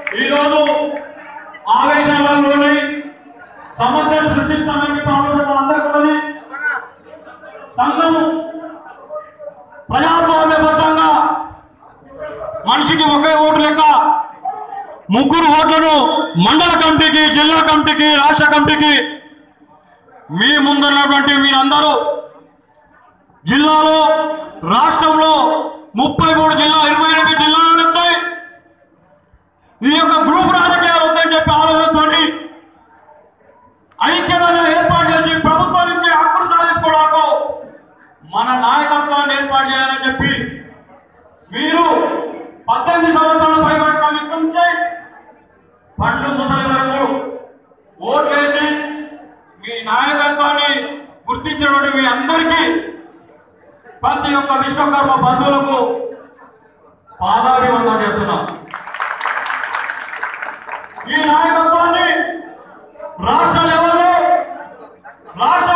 ఈరోజు ఆవేశాలలోని సమస్యలు సృష్టిస్తామని ఆలోచన అందరికీ ఉన్నది సంఘం ప్రజాస్వామ్యబద్ధంగా మనిషికి ఒకే ఓటు లెక్క ముగ్గురు ఓట్లను మండల కమిటీకి జిల్లా కమిటీకి రాష్ట్ర కమిటీకి మీ ముందున్నటువంటి మీరందరూ జిల్లాలో రాష్ట్రంలో ముప్పై మూడు జిల్లా ఇరవై ఎనిమిది జిల్లాలు వచ్చాయి ఈ యొక్క గ్రూప్ రాజకీయాలు వద్దని చెప్పి ఆలోచనతో ఐక్యతను ఏర్పాటు చేసి ప్రభుత్వం నుంచి హక్కులు సాధించుకోవడానికి మన నాయకత్వాన్ని ఏర్పాటు చేయాలని చెప్పి మీరు పద్దెనిమిది సంవత్సరాల పైబడిన వ్యక్తి నుంచి పండ్లు ముసలి వరకు ఓట్లేసి మీ నాయకత్వాన్ని గుర్తించినటువంటి మీ అందరికీ ప్రతి ఒక్క విశ్వకర్మ బంధువులకు పాదాభివందనం చేస్తున్నాం ఈ నాయకత్వాన్ని రాష్ట్ర లెవెల్లో రాష్ట్ర